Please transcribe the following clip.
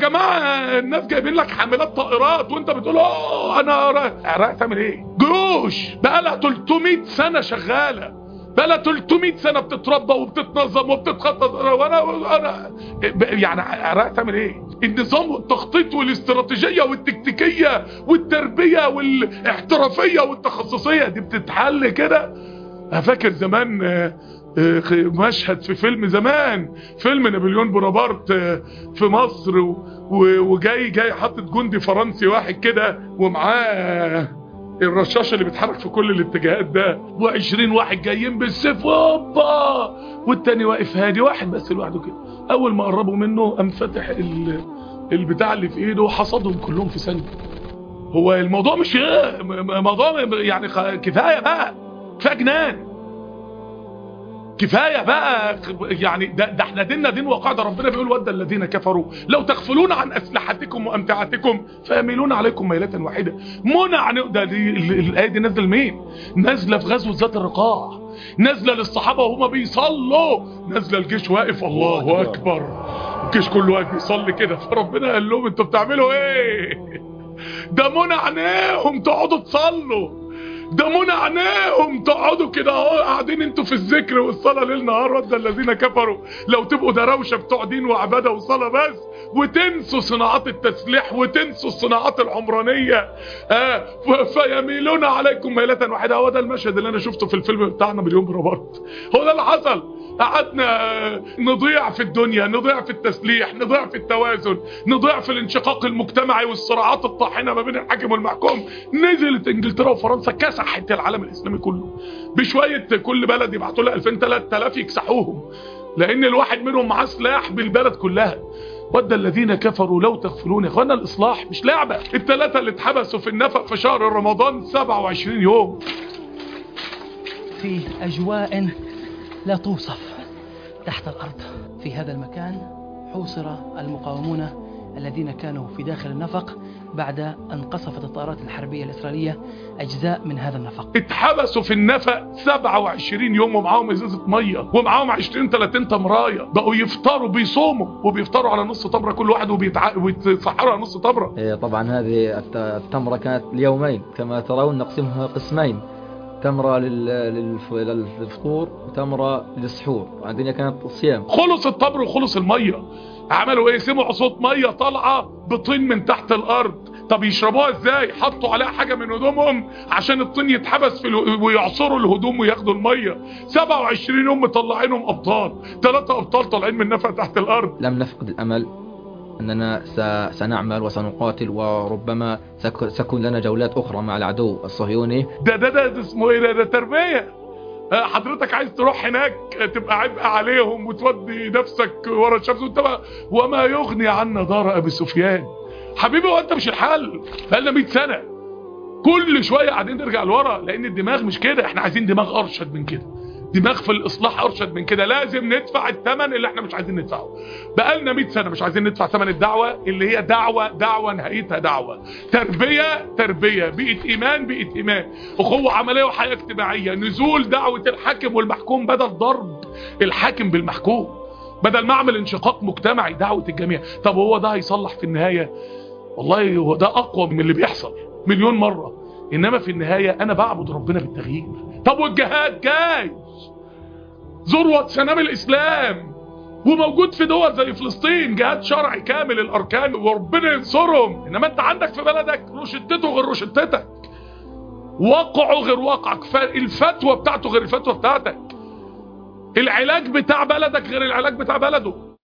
جماعه الناس جايبين لك حاملات طائرات وانت بتقول اه انا العراق تعمل ايه جيوش بقى لها 300 سنه شغاله بقى لها 300 سنه بتتربى وبتتنظم وبتتخطط وانا انا يعني العراق تعمل ايه النظام والتخطيط والاستراتيجيه والتكتيكيه والتربيه والاحترافيه والتخصصيه دي بتتحل كده انا فاكر زمان مشهد في فيلم زمان فيلم نابليون بونابرت في مصر وجاي جاي حاطط جندي فرنسي واحد كده ومعاه الرشاش اللي بيتحرك في كل الاتجاهات ده و20 واحد جايين بالسيف هوبا والتاني واقف هادي واحد بس لوحده كده اول ما قربوا منه قام فاتح البتاع اللي في ايده وحصدهم كلهم في ثانيه هو الموضوع مش موضوع يعني كفايه بقى كفايه جنان كفايه بقى يعني ده, ده احنا ديننا دين وقاعده ربنا بيقول ود الذين كفروا لو تغفلون عن اسلحتكم وامتعتكم فيميلون عليكم ميله واحده منع ده دي الايه دي نازله لمين نازله في غزوه ذات الرقاع نازله للصحابه وهم بيصلوا نازله الجيش واقف الله اكبر الجيش كله واقف بيصلي كده فربنا قال لهم انتوا بتعملوا ايه ده منع عينيهم تقعدوا تصلوا ده منع عينيهم تقعدوا كده اهو قاعدين انتوا في الذكر والصلاه ليل نهار ود الذين كفروا لو تبقوا دروشه بتوع دين وعباده وصلاه بس وتنسوا صناعات التسليح وتنسوا الصناعات العمرانيه آه فيميلون عليكم ميله واحده هو ده المشهد اللي انا شفته في الفيلم بتاعنا مليون برابط هو ده اللي حصل قعدنا نضيع في الدنيا نضيع في التسليح نضيع في التوازن نضيع في الانشقاق المجتمعي والصراعات الطاحنه ما بين الحاكم والمحكوم نزلت انجلترا وفرنسا كسحت العالم الاسلامي كله بشويه كل بلد يبعتوا لها 2000 3000 يكسحوهم لان الواحد منهم معاه سلاح بالبلد كلها ود الذين كفروا لو تغفلون يا اخوانا الاصلاح مش لعبه الثلاثه اللي اتحبسوا في النفق في شهر رمضان 27 يوم في اجواء لا توصف تحت الأرض في هذا المكان حوصر المقاومون الذين كانوا في داخل النفق بعد أن قصفت الطائرات الحربية الإسرائيلية أجزاء من هذا النفق اتحبسوا في النفق 27 يوم ومعاهم ازازة مية ومعاهم 20 30 تمراية بقوا يفطروا بيصوموا وبيفطروا على نص تمرة كل واحد وبيتع... ويتسحروا على نص تمرة إيه طبعا هذه التمرة كانت ليومين كما ترون نقسمها قسمين تمرة للف... للفطور وتمرة للسحور الدنيا كانت صيام خلص التمر وخلص المية عملوا ايه سمعوا صوت مية طالعة بطين من تحت الارض طب يشربوها ازاي حطوا عليها حاجة من هدومهم عشان الطين يتحبس في ال... ويعصروا الهدوم وياخدوا المية 27 يوم مطلعينهم ابطال ثلاثة ابطال طالعين من نفق تحت الارض لم نفقد الامل أننا سنعمل وسنقاتل وربما سكون لنا جولات أخرى مع العدو الصهيوني ده ده ده, ده اسمه إيه ده, ده تربية حضرتك عايز تروح هناك تبقى عبء عليهم وتودي نفسك ورا الشمس وانت وما يغني عنا دار أبي سفيان حبيبي وانت مش الحل بقالنا 100 سنة كل شوية قاعدين نرجع لورا لأن الدماغ مش كده احنا عايزين دماغ أرشد من كده دماغ في الاصلاح ارشد من كده لازم ندفع الثمن اللي احنا مش عايزين ندفعه بقالنا 100 سنه مش عايزين ندفع ثمن الدعوه اللي هي دعوه دعوه نهايتها دعوه تربيه تربيه بيئه ايمان بيئه ايمان اخوه عمليه وحياه اجتماعيه نزول دعوه الحاكم والمحكوم بدل ضرب الحاكم بالمحكوم بدل ما اعمل انشقاق مجتمعي دعوه الجميع طب هو ده هيصلح في النهايه والله هو ده اقوى من اللي بيحصل مليون مره انما في النهايه انا بعبد ربنا بالتغيير طب والجهاد جاي ذروة سنام الإسلام وموجود في دول زي فلسطين جهاد شرعي كامل الأركان وربنا ينصرهم إنما أنت عندك في بلدك روشتته غير روشتتك وقعه غير وقعك الفتوى بتاعته غير الفتوى بتاعتك العلاج بتاع بلدك غير العلاج بتاع بلده